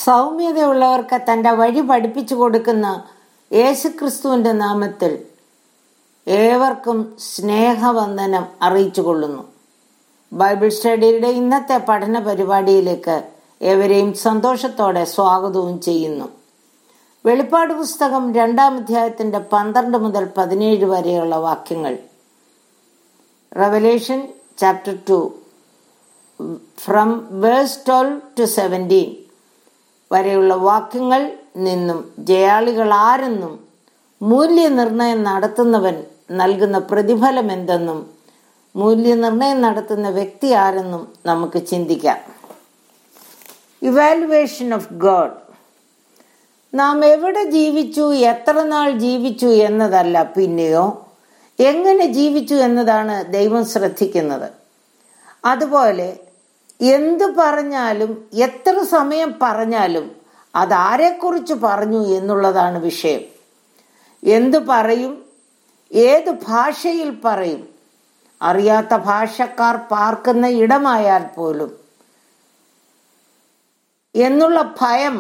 സൗമ്യതയുള്ളവർക്ക് തന്റെ വഴി പഠിപ്പിച്ചു കൊടുക്കുന്ന യേശുക്രിസ്തുവിന്റെ നാമത്തിൽ ഏവർക്കും സ്നേഹവന്ദനം അറിയിച്ചു കൊള്ളുന്നു ബൈബിൾ സ്റ്റഡിയുടെ ഇന്നത്തെ പഠന പരിപാടിയിലേക്ക് ഏവരെയും സന്തോഷത്തോടെ സ്വാഗതവും ചെയ്യുന്നു വെളിപ്പാട് പുസ്തകം രണ്ടാം അധ്യായത്തിന്റെ പന്ത്രണ്ട് മുതൽ പതിനേഴ് വരെയുള്ള വാക്യങ്ങൾ Revelation chapter two from verse twelve to seventeen വരെയുള്ള വാക്യങ്ങൾ നിന്നും ജയാളികൾ ആരെന്നും മൂല്യനിർണയം നടത്തുന്നവൻ നൽകുന്ന പ്രതിഫലം എന്തെന്നും മൂല്യനിർണയം നടത്തുന്ന വ്യക്തി ആരെന്നും നമുക്ക് ചിന്തിക്കാം ഇവാലുവേഷൻ ഓഫ് ഗോഡ് നാം എവിടെ ജീവിച്ചു എത്ര നാൾ ജീവിച്ചു എന്നതല്ല പിന്നെയോ എങ്ങനെ ജീവിച്ചു എന്നതാണ് ദൈവം ശ്രദ്ധിക്കുന്നത് അതുപോലെ എന്തു പറഞ്ഞാലും എത്ര സമയം പറഞ്ഞാലും അതാരെക്കുറിച്ച് പറഞ്ഞു എന്നുള്ളതാണ് വിഷയം എന്തു പറയും ഏത് ഭാഷയിൽ പറയും അറിയാത്ത ഭാഷക്കാർ പാർക്കുന്ന ഇടമായാൽ പോലും എന്നുള്ള ഭയം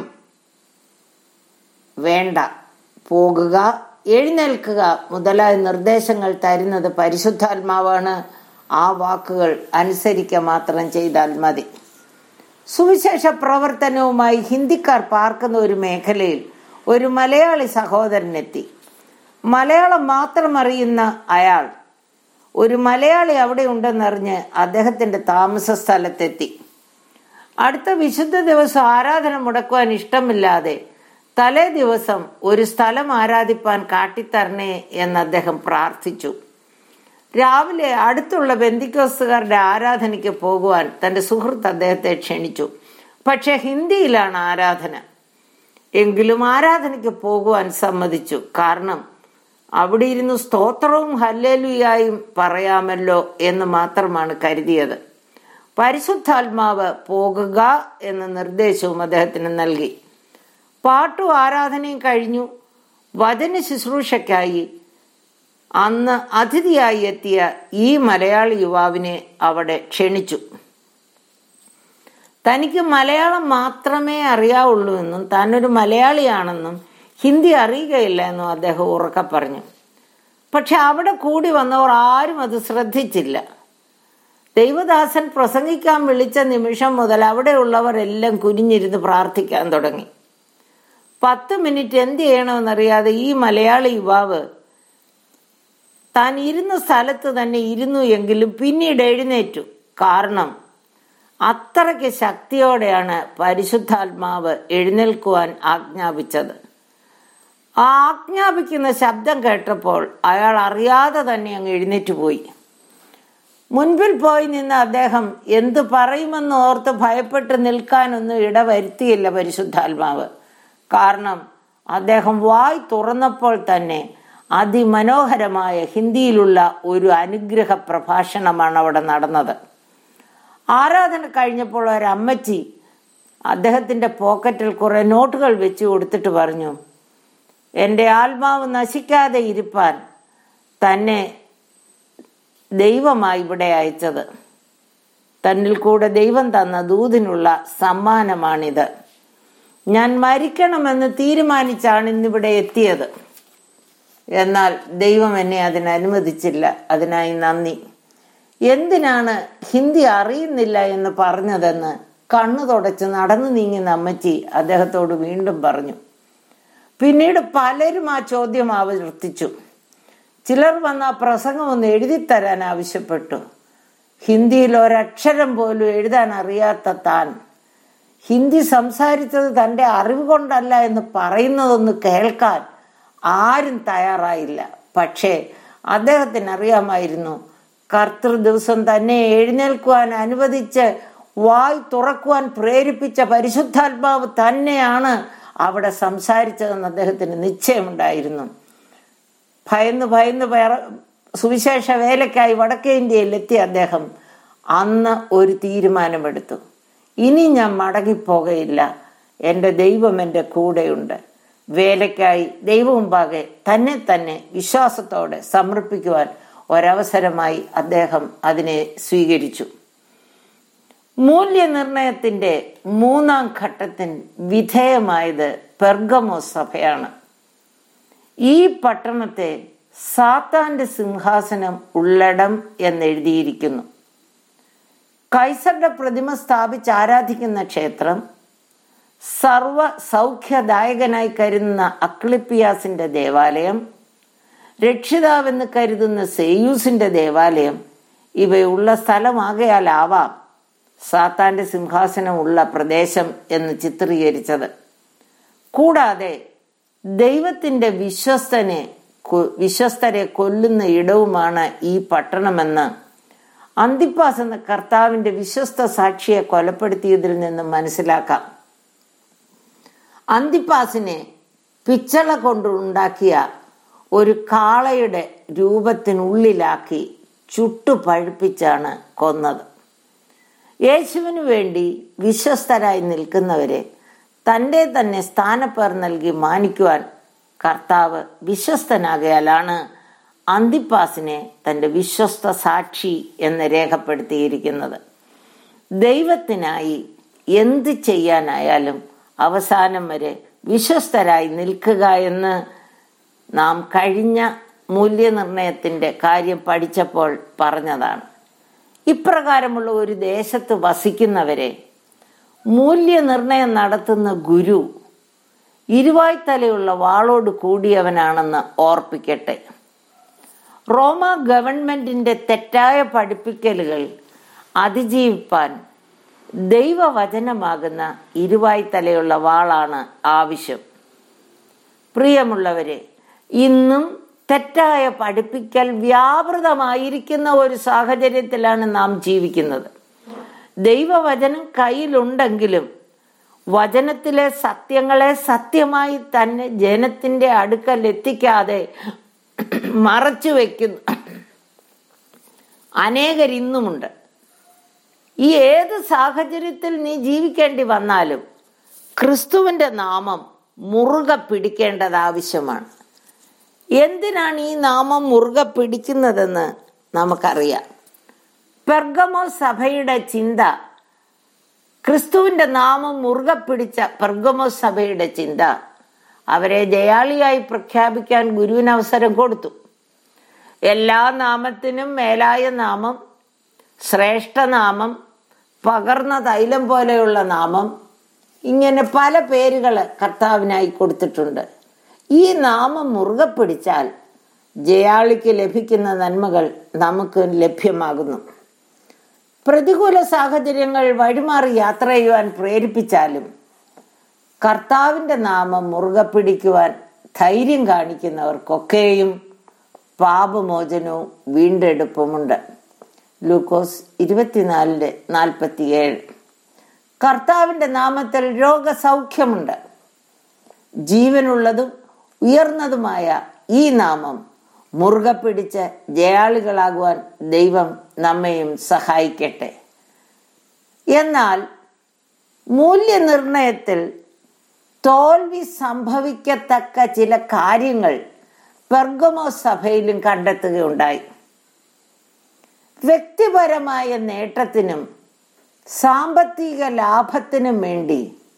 വേണ്ട പോകുക എഴുന്നേൽക്കുക മുതലായ നിർദ്ദേശങ്ങൾ തരുന്നത് പരിശുദ്ധാത്മാവാണ് ആ വാക്കുകൾ അനുസരിക്കുക മാത്രം ചെയ്താൽ മതി സുവിശേഷ പ്രവർത്തനവുമായി ഹിന്ദിക്കാർ പാർക്കുന്ന ഒരു മേഖലയിൽ ഒരു മലയാളി സഹോദരനെത്തി മലയാളം മാത്രം അറിയുന്ന അയാൾ ഒരു മലയാളി അവിടെ ഉണ്ടെന്നറിഞ്ഞ് അദ്ദേഹത്തിന്റെ താമസ സ്ഥലത്തെത്തി അടുത്ത വിശുദ്ധ ദിവസം ആരാധന മുടക്കുവാൻ ഇഷ്ടമില്ലാതെ തലേ ദിവസം ഒരു സ്ഥലം ആരാധിപ്പാൻ കാട്ടിത്തരണേ എന്ന് അദ്ദേഹം പ്രാർത്ഥിച്ചു രാവിലെ അടുത്തുള്ള ബന്ദിക്കോസുകാരുടെ ആരാധനയ്ക്ക് പോകുവാൻ തന്റെ സുഹൃത്ത് അദ്ദേഹത്തെ ക്ഷണിച്ചു പക്ഷെ ഹിന്ദിയിലാണ് ആരാധന എങ്കിലും ആരാധനയ്ക്ക് പോകുവാൻ സമ്മതിച്ചു കാരണം അവിടെ ഇരുന്ന് സ്തോത്രവും ഹല്ലേലുയായും പറയാമല്ലോ എന്ന് മാത്രമാണ് കരുതിയത് പരിശുദ്ധാത്മാവ് പോകുക എന്ന നിർദ്ദേശവും അദ്ദേഹത്തിന് നൽകി പാട്ടും ആരാധനയും കഴിഞ്ഞു വചന ശുശ്രൂഷയ്ക്കായി അന്ന് അതിഥിയായി എത്തിയ ഈ മലയാളി യുവാവിനെ അവിടെ ക്ഷണിച്ചു തനിക്ക് മലയാളം മാത്രമേ അറിയാവുള്ളൂ എന്നും താനൊരു മലയാളിയാണെന്നും ഹിന്ദി അറിയുകയില്ല എന്നും അദ്ദേഹം ഉറക്കെ പറഞ്ഞു പക്ഷെ അവിടെ കൂടി വന്നവർ ആരും അത് ശ്രദ്ധിച്ചില്ല ദൈവദാസൻ പ്രസംഗിക്കാൻ വിളിച്ച നിമിഷം മുതൽ അവിടെയുള്ളവർ എല്ലാം കുനിഞ്ഞിരുന്ന് പ്രാർത്ഥിക്കാൻ തുടങ്ങി പത്ത് മിനിറ്റ് എന്ത് ചെയ്യണമെന്നറിയാതെ ഈ മലയാളി യുവാവ് താൻ ഇരുന്ന സ്ഥലത്ത് തന്നെ ഇരുന്നു എങ്കിലും പിന്നീട് എഴുന്നേറ്റു കാരണം അത്രയ്ക്ക് ശക്തിയോടെയാണ് പരിശുദ്ധാത്മാവ് എഴുന്നേൽക്കുവാൻ ആജ്ഞാപിച്ചത് ആ ആജ്ഞാപിക്കുന്ന ശബ്ദം കേട്ടപ്പോൾ അയാൾ അറിയാതെ തന്നെ അങ്ങ് എഴുന്നേറ്റ് പോയി മുൻപിൽ പോയി നിന്ന് അദ്ദേഹം എന്തു പറയുമെന്ന് ഓർത്ത് ഭയപ്പെട്ട് നിൽക്കാനൊന്നും ഇടവരുത്തിയില്ല പരിശുദ്ധാത്മാവ് കാരണം അദ്ദേഹം വായ് തുറന്നപ്പോൾ തന്നെ അതിമനോഹരമായ ഹിന്ദിയിലുള്ള ഒരു അനുഗ്രഹ പ്രഭാഷണമാണ് അവിടെ നടന്നത് ആരാധന കഴിഞ്ഞപ്പോൾ ഒരമ്മച്ചി അദ്ദേഹത്തിന്റെ പോക്കറ്റിൽ കുറെ നോട്ടുകൾ വെച്ച് കൊടുത്തിട്ട് പറഞ്ഞു എൻ്റെ ആത്മാവ് നശിക്കാതെ ഇരുപ്പാൻ തന്നെ ദൈവമായി ഇവിടെ അയച്ചത് തന്നിൽ കൂടെ ദൈവം തന്ന ദൂതിനുള്ള സമ്മാനമാണിത് ഞാൻ മരിക്കണമെന്ന് തീരുമാനിച്ചാണ് ഇന്നിവിടെ എത്തിയത് എന്നാൽ ദൈവം എന്നെ അതിന് അനുവദിച്ചില്ല അതിനായി നന്ദി എന്തിനാണ് ഹിന്ദി അറിയുന്നില്ല എന്ന് പറഞ്ഞതെന്ന് കണ്ണു തുടച്ച് നടന്നു നീങ്ങുന്ന അമ്മച്ചി അദ്ദേഹത്തോട് വീണ്ടും പറഞ്ഞു പിന്നീട് പലരും ആ ചോദ്യം ആവർത്തിച്ചു ചിലർ വന്ന ആ പ്രസംഗം ഒന്ന് എഴുതിത്തരാൻ ആവശ്യപ്പെട്ടു ഹിന്ദിയിൽ ഒരക്ഷരം പോലും എഴുതാൻ അറിയാത്ത താൻ ഹിന്ദി സംസാരിച്ചത് തന്റെ അറിവ് കൊണ്ടല്ല എന്ന് പറയുന്നതൊന്ന് കേൾക്കാൻ ആരും തയ്യാറായില്ല പക്ഷേ അദ്ദേഹത്തിന് അറിയാമായിരുന്നു കർത്തൃ ദിവസം തന്നെ എഴുന്നേൽക്കുവാൻ അനുവദിച്ച് വായ് തുറക്കുവാൻ പ്രേരിപ്പിച്ച പരിശുദ്ധാത്മാവ് തന്നെയാണ് അവിടെ സംസാരിച്ചതെന്ന് അദ്ദേഹത്തിന് നിശ്ചയമുണ്ടായിരുന്നു ഭയന്ന് ഭയന്ന് സുവിശേഷ വേലയ്ക്കായി വടക്കേ ഇന്ത്യയിൽ എത്തിയ അദ്ദേഹം അന്ന് ഒരു തീരുമാനമെടുത്തു ഇനി ഞാൻ മടങ്ങിപ്പോകയില്ല എൻ്റെ ദൈവം എൻ്റെ കൂടെയുണ്ട് വേലയ്ക്കായി ദൈവമുമ്പാകെ തന്നെ തന്നെ വിശ്വാസത്തോടെ സമർപ്പിക്കുവാൻ ഒരവസരമായി അദ്ദേഹം അതിനെ സ്വീകരിച്ചു മൂല്യനിർണയത്തിന്റെ മൂന്നാം ഘട്ടത്തിന് വിധേയമായത് പെർഗമോ സഭയാണ് ഈ പട്ടണത്തെ സാത്താന്റെ സിംഹാസനം ഉള്ളടം എന്നെഴുതിയിരിക്കുന്നു കൈസറുടെ പ്രതിമ സ്ഥാപിച്ച് ആരാധിക്കുന്ന ക്ഷേത്രം സർവ സൗഖ്യദായകനായി കരുതുന്ന അക്ലിപ്പിയാസിന്റെ ദേവാലയം രക്ഷിതാവെന്ന് കരുതുന്ന സെയ്യൂസിന്റെ ദേവാലയം ഇവയുള്ള സ്ഥലമാകയാലാവാം സാത്താന്റെ സിംഹാസനം ഉള്ള പ്രദേശം എന്ന് ചിത്രീകരിച്ചത് കൂടാതെ ദൈവത്തിന്റെ വിശ്വസ്തനെ വിശ്വസ്തരെ കൊല്ലുന്ന ഇടവുമാണ് ഈ പട്ടണമെന്ന് അന്തിപ്പാസ് എന്ന കർത്താവിന്റെ വിശ്വസ്ത സാക്ഷിയെ കൊലപ്പെടുത്തിയതിൽ നിന്ന് മനസ്സിലാക്കാം അന്തിപ്പാസിനെ പിച്ചള കൊണ്ടുണ്ടാക്കിയ ഒരു കാളയുടെ രൂപത്തിനുള്ളിലാക്കി ചുട്ടു പഴുപ്പിച്ചാണ് കൊന്നത് യേശുവിനു വേണ്ടി വിശ്വസ്തരായി നിൽക്കുന്നവരെ തൻ്റെ തന്നെ സ്ഥാനപ്പേർ നൽകി മാനിക്കുവാൻ കർത്താവ് വിശ്വസ്തനാകയാലാണ് അന്തിപ്പാസിനെ തന്റെ വിശ്വസ്ത സാക്ഷി എന്ന് രേഖപ്പെടുത്തിയിരിക്കുന്നത് ദൈവത്തിനായി എന്ത് ചെയ്യാനായാലും അവസാനം വരെ വിശ്വസ്തരായി നിൽക്കുക എന്ന് നാം കഴിഞ്ഞ മൂല്യനിർണയത്തിന്റെ കാര്യം പഠിച്ചപ്പോൾ പറഞ്ഞതാണ് ഇപ്രകാരമുള്ള ഒരു ദേശത്ത് വസിക്കുന്നവരെ മൂല്യനിർണയം നടത്തുന്ന ഗുരു ഇരുവായ്ത്തലയുള്ള വാളോട് കൂടിയവനാണെന്ന് ഓർപ്പിക്കട്ടെ റോമ ഗവൺമെന്റിന്റെ തെറ്റായ പഠിപ്പിക്കലുകൾ അതിജീവിപ്പാൻ ദൈവവചനമാകുന്ന ഇരുവായ്ത്തലയുള്ള വാളാണ് ആവശ്യം പ്രിയമുള്ളവരെ ഇന്നും തെറ്റായ പഠിപ്പിക്കൽ വ്യാപൃതമായിരിക്കുന്ന ഒരു സാഹചര്യത്തിലാണ് നാം ജീവിക്കുന്നത് ദൈവവചനം കയ്യിലുണ്ടെങ്കിലും വചനത്തിലെ സത്യങ്ങളെ സത്യമായി തന്നെ ജനത്തിന്റെ അടുക്കൽ എത്തിക്കാതെ മറച്ചു വെക്കുന്നു അനേകരിന്നുമുണ്ട് ഈ ഏത് സാഹചര്യത്തിൽ നീ ജീവിക്കേണ്ടി വന്നാലും ക്രിസ്തുവിന്റെ നാമം മുറുകെ പിടിക്കേണ്ടത് ആവശ്യമാണ് എന്തിനാണ് ഈ നാമം മുറുകെ പിടിക്കുന്നതെന്ന് നമുക്കറിയാം പെർഗമോ സഭയുടെ ചിന്ത ക്രിസ്തുവിന്റെ നാമം മുറുകെ പിടിച്ച പെർഗമോ സഭയുടെ ചിന്ത അവരെ ജയാളിയായി പ്രഖ്യാപിക്കാൻ ഗുരുവിന് അവസരം കൊടുത്തു എല്ലാ നാമത്തിനും മേലായ നാമം ശ്രേഷ്ഠനാമം പകർന്ന തൈലം പോലെയുള്ള നാമം ഇങ്ങനെ പല പേരുകൾ കർത്താവിനായി കൊടുത്തിട്ടുണ്ട് ഈ നാമം മുറുകെ പിടിച്ചാൽ ജയാളിക്ക് ലഭിക്കുന്ന നന്മകൾ നമുക്ക് ലഭ്യമാകുന്നു പ്രതികൂല സാഹചര്യങ്ങൾ വഴിമാറി യാത്ര ചെയ്യുവാൻ പ്രേരിപ്പിച്ചാലും കർത്താവിന്റെ നാമം മുറുകെ പിടിക്കുവാൻ ധൈര്യം കാണിക്കുന്നവർക്കൊക്കെയും പാപമോചനവും വീണ്ടെടുപ്പുമുണ്ട് ലൂക്കോസ് ഇരുപത്തിനാലിന്റെ നാൽപ്പത്തിയേഴ് കർത്താവിന്റെ നാമത്തിൽ രോഗസൗഖ്യമുണ്ട് ജീവനുള്ളതും ഉയർന്നതുമായ ഈ നാമം മുറുകെ പിടിച്ച് ജയാളികളാകുവാൻ ദൈവം നമ്മയും സഹായിക്കട്ടെ എന്നാൽ മൂല്യനിർണയത്തിൽ തോൽവി സംഭവിക്കത്തക്ക ചില കാര്യങ്ങൾ പെർഗമോ സഭയിലും കണ്ടെത്തുകയുണ്ടായി വ്യക്തിപരമായ നേട്ടത്തിനും സാമ്പത്തിക ലാഭത്തിനും വേണ്ടി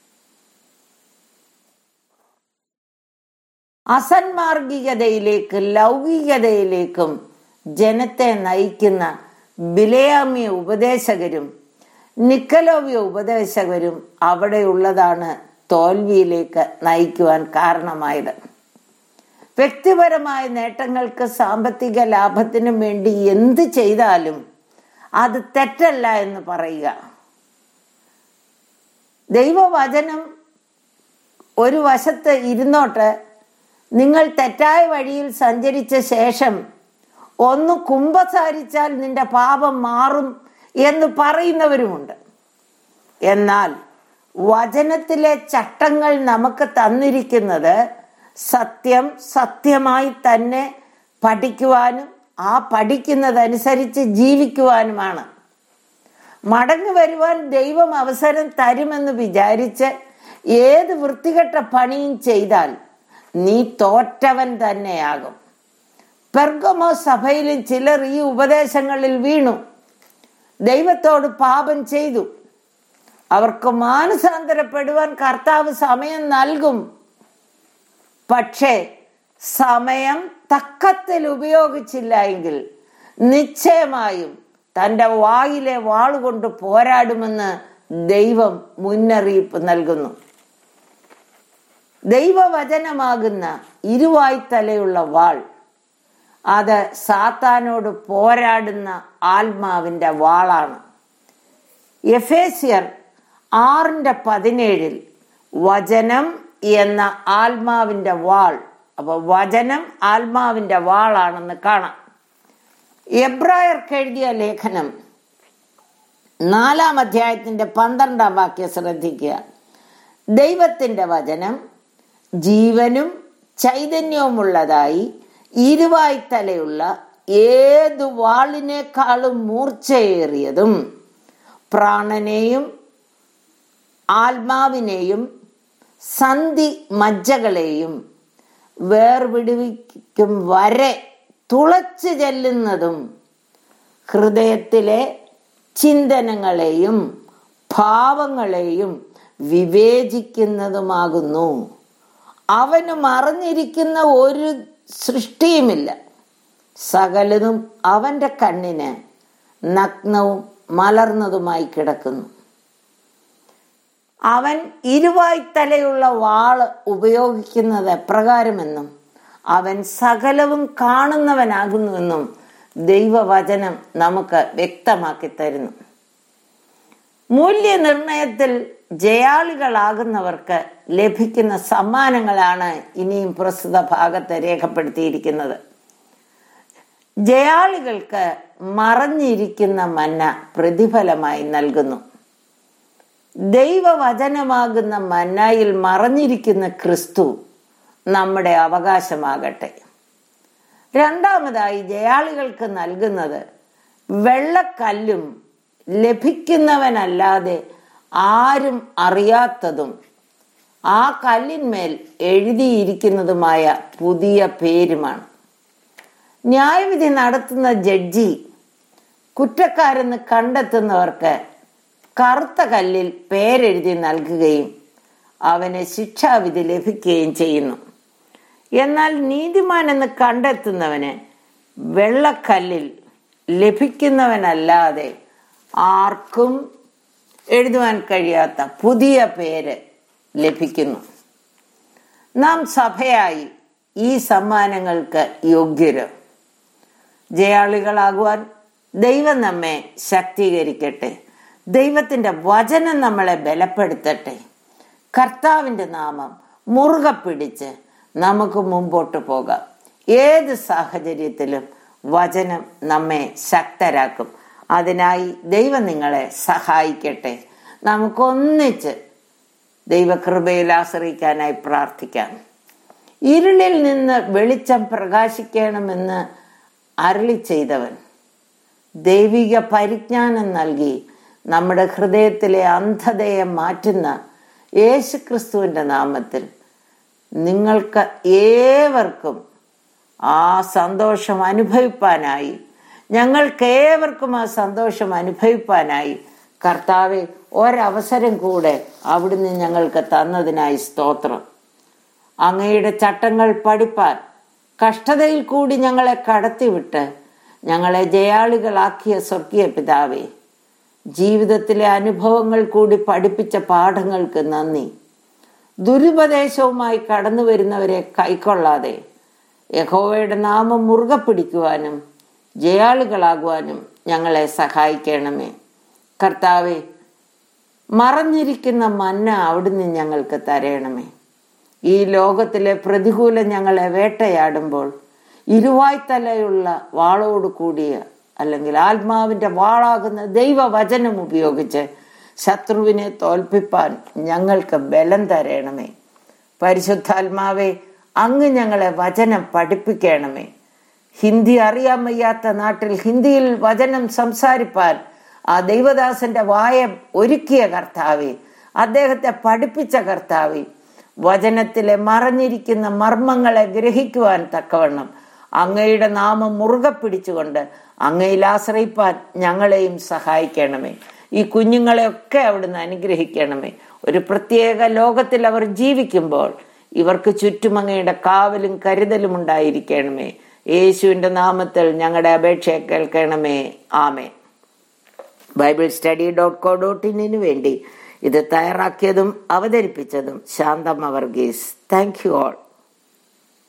അസന്മാർഗികതയിലേക്ക് ലൗകികതയിലേക്കും ജനത്തെ നയിക്കുന്ന ബിലയാമിയ ഉപദേശകരും നിക്കലോവിയ ഉപദേശകരും അവിടെയുള്ളതാണ് തോൽവിയിലേക്ക് നയിക്കുവാൻ കാരണമായത് വ്യക്തിപരമായ നേട്ടങ്ങൾക്ക് സാമ്പത്തിക ലാഭത്തിനും വേണ്ടി എന്ത് ചെയ്താലും അത് തെറ്റല്ല എന്ന് പറയുക ദൈവവചനം ഒരു വശത്ത് ഇരുന്നോട്ട് നിങ്ങൾ തെറ്റായ വഴിയിൽ സഞ്ചരിച്ച ശേഷം ഒന്ന് കുമ്പസാരിച്ചാൽ നിന്റെ പാപം മാറും എന്ന് പറയുന്നവരുമുണ്ട് എന്നാൽ വചനത്തിലെ ചട്ടങ്ങൾ നമുക്ക് തന്നിരിക്കുന്നത് സത്യം സത്യമായി തന്നെ പഠിക്കുവാനും ആ പഠിക്കുന്നതനുസരിച്ച് ജീവിക്കുവാനുമാണ് മടങ്ങി വരുവാൻ ദൈവം അവസരം തരുമെന്ന് വിചാരിച്ച് ഏത് വൃത്തികെട്ട പണിയും ചെയ്താൽ നീ തോറ്റവൻ തന്നെയാകും പെർഗമോ സഭയിലും ചിലർ ഈ ഉപദേശങ്ങളിൽ വീണു ദൈവത്തോട് പാപം ചെയ്തു അവർക്ക് മാനസാന്തരപ്പെടുവാൻ കർത്താവ് സമയം നൽകും പക്ഷേ സമയം തക്കത്തിൽ ഉപയോഗിച്ചില്ല എങ്കിൽ നിശ്ചയമായും തന്റെ വായിലെ വാളുകൊണ്ട് പോരാടുമെന്ന് ദൈവം മുന്നറിയിപ്പ് നൽകുന്നു ദൈവവചനമാകുന്ന ഇരുവായ്ത്തലയുള്ള വാൾ അത് സാത്താനോട് പോരാടുന്ന ആത്മാവിന്റെ വാളാണ് എഫേസിയർ ആറിന്റെ പതിനേഴിൽ വചനം എന്ന ആത്മാവിന്റെ വാൾ അപ്പൊ വചനം ആത്മാവിന്റെ വാളാണെന്ന് കാണാം എബ്രായർക്ക് എഴുതിയ ലേഖനം നാലാം അധ്യായത്തിന്റെ പന്ത്രണ്ടാം വാക്യം ശ്രദ്ധിക്കുക ദൈവത്തിന്റെ വചനം ജീവനും ചൈതന്യവുമുള്ളതായി ഇരുവായ്ത്തലയുള്ള ഏതു വാളിനേക്കാളും മൂർച്ചയേറിയതും പ്രാണനെയും ആത്മാവിനെയും സന്ധി മജ്ജകളെയും വേർവിടുവിക്കും വരെ തുളച്ചു ചെല്ലുന്നതും ഹൃദയത്തിലെ ചിന്തനങ്ങളെയും ഭാവങ്ങളെയും വിവേചിക്കുന്നതുമാകുന്നു അവന് മറഞ്ഞിരിക്കുന്ന ഒരു സൃഷ്ടിയുമില്ല സകലതും അവന്റെ കണ്ണിന് നഗ്നവും മലർന്നതുമായി കിടക്കുന്നു അവൻ ഇരുവായ്ത്തലയുള്ള വാള് ഉപയോഗിക്കുന്നത് എപ്രകാരമെന്നും അവൻ സകലവും കാണുന്നവനാകുന്നുവെന്നും ദൈവവചനം നമുക്ക് വ്യക്തമാക്കി തരുന്നു മൂല്യനിർണയത്തിൽ ജയാളികളാകുന്നവർക്ക് ലഭിക്കുന്ന സമ്മാനങ്ങളാണ് ഇനിയും പ്രസ്തുത ഭാഗത്ത് രേഖപ്പെടുത്തിയിരിക്കുന്നത് ജയാളികൾക്ക് മറഞ്ഞിരിക്കുന്ന മന്ന പ്രതിഫലമായി നൽകുന്നു ദൈവവചനമാകുന്ന മന്നായിൽ മറഞ്ഞിരിക്കുന്ന ക്രിസ്തു നമ്മുടെ അവകാശമാകട്ടെ രണ്ടാമതായി ജയാളികൾക്ക് നൽകുന്നത് വെള്ളക്കല്ലും ലഭിക്കുന്നവനല്ലാതെ ആരും അറിയാത്തതും ആ കല്ലിന്മേൽ എഴുതിയിരിക്കുന്നതുമായ പുതിയ പേരുമാണ് ന്യായവിധി നടത്തുന്ന ജഡ്ജി കുറ്റക്കാരെന്ന് കണ്ടെത്തുന്നവർക്ക് കറുത്ത കല്ലിൽ പേരെഴുതി നൽകുകയും അവന് ശിക്ഷാവിധി ലഭിക്കുകയും ചെയ്യുന്നു എന്നാൽ നീതിമാൻ എന്ന് കണ്ടെത്തുന്നവന് വെള്ളക്കല്ലിൽ ലഭിക്കുന്നവനല്ലാതെ ആർക്കും എഴുതുവാൻ കഴിയാത്ത പുതിയ പേര് ലഭിക്കുന്നു നാം സഭയായി ഈ സമ്മാനങ്ങൾക്ക് യോഗ്യര് ജയാളികളാകുവാൻ ദൈവം നമ്മെ ശക്തീകരിക്കട്ടെ ദൈവത്തിന്റെ വചനം നമ്മളെ ബലപ്പെടുത്തട്ടെ കർത്താവിന്റെ നാമം മുറുകെ പിടിച്ച് നമുക്ക് മുമ്പോട്ട് പോകാം ഏത് സാഹചര്യത്തിലും വചനം നമ്മെ ശക്തരാക്കും അതിനായി ദൈവം നിങ്ങളെ സഹായിക്കട്ടെ നമുക്കൊന്നിച്ച് ദൈവകൃപയിൽ ആശ്രയിക്കാനായി പ്രാർത്ഥിക്കാം ഇരുളിൽ നിന്ന് വെളിച്ചം പ്രകാശിക്കണമെന്ന് അരളി ചെയ്തവൻ ദൈവിക പരിജ്ഞാനം നൽകി നമ്മുടെ ഹൃദയത്തിലെ അന്ധതയെ മാറ്റുന്ന യേശുക്രിസ്തുവിന്റെ നാമത്തിൽ നിങ്ങൾക്ക് ഏവർക്കും ആ സന്തോഷം അനുഭവിപ്പാനായി ഞങ്ങൾക്ക് ഏവർക്കും ആ സന്തോഷം അനുഭവിപ്പാനായി കർത്താവെ ഒരവസരം കൂടെ അവിടുന്ന് ഞങ്ങൾക്ക് തന്നതിനായി സ്തോത്രം അങ്ങയുടെ ചട്ടങ്ങൾ പഠിപ്പാൻ കഷ്ടതയിൽ കൂടി ഞങ്ങളെ കടത്തിവിട്ട് ഞങ്ങളെ ജയാളികളാക്കിയ സ്വർഗീയ പിതാവേ ജീവിതത്തിലെ അനുഭവങ്ങൾ കൂടി പഠിപ്പിച്ച പാഠങ്ങൾക്ക് നന്ദി ദുരുപദേശവുമായി കടന്നു വരുന്നവരെ കൈക്കൊള്ളാതെ യഹോവയുടെ നാമം മുറുകെ പിടിക്കുവാനും ജയാളികളാകുവാനും ഞങ്ങളെ സഹായിക്കണമേ കർത്താവെ മറഞ്ഞിരിക്കുന്ന മന്ന അവിടുന്ന് ഞങ്ങൾക്ക് തരയണമേ ഈ ലോകത്തിലെ പ്രതികൂലം ഞങ്ങളെ വേട്ടയാടുമ്പോൾ ഇരുവായ്ത്തലയുള്ള വാളോട് കൂടിയ അല്ലെങ്കിൽ ആത്മാവിന്റെ വാളാകുന്ന ദൈവവചനം ഉപയോഗിച്ച് ശത്രുവിനെ തോൽപ്പിപ്പാൻ ഞങ്ങൾക്ക് ബലം തരയണമേ പരിശുദ്ധാത്മാവെ അങ്ങ് ഞങ്ങളെ വചനം പഠിപ്പിക്കണമേ ഹിന്ദി അറിയാൻ വയ്യാത്ത നാട്ടിൽ ഹിന്ദിയിൽ വചനം സംസാരിപ്പാൻ ആ ദൈവദാസന്റെ വായ ഒരുക്കിയ കർത്താവെ അദ്ദേഹത്തെ പഠിപ്പിച്ച കർത്താവെ വചനത്തിലെ മറഞ്ഞിരിക്കുന്ന മർമ്മങ്ങളെ ഗ്രഹിക്കുവാൻ തക്കവണ്ണം അങ്ങയുടെ നാമം മുറുകെ പിടിച്ചുകൊണ്ട് അങ്ങയിൽ ആശ്രയിപ്പാൻ ഞങ്ങളെയും സഹായിക്കണമേ ഈ കുഞ്ഞുങ്ങളെയൊക്കെ അവിടുന്ന് അനുഗ്രഹിക്കണമേ ഒരു പ്രത്യേക ലോകത്തിൽ അവർ ജീവിക്കുമ്പോൾ ഇവർക്ക് ചുറ്റും അങ്ങയുടെ കാവലും കരുതലും ഉണ്ടായിരിക്കണമേ യേശുവിന്റെ നാമത്തിൽ ഞങ്ങളുടെ അപേക്ഷ കേൾക്കണമേ ആമേ Bible study dot co dot ഇന്നിനു വേണ്ടി ഇത് തയ്യാറാക്കിയതും അവതരിപ്പിച്ചതും Shanthamma Varghese thank you all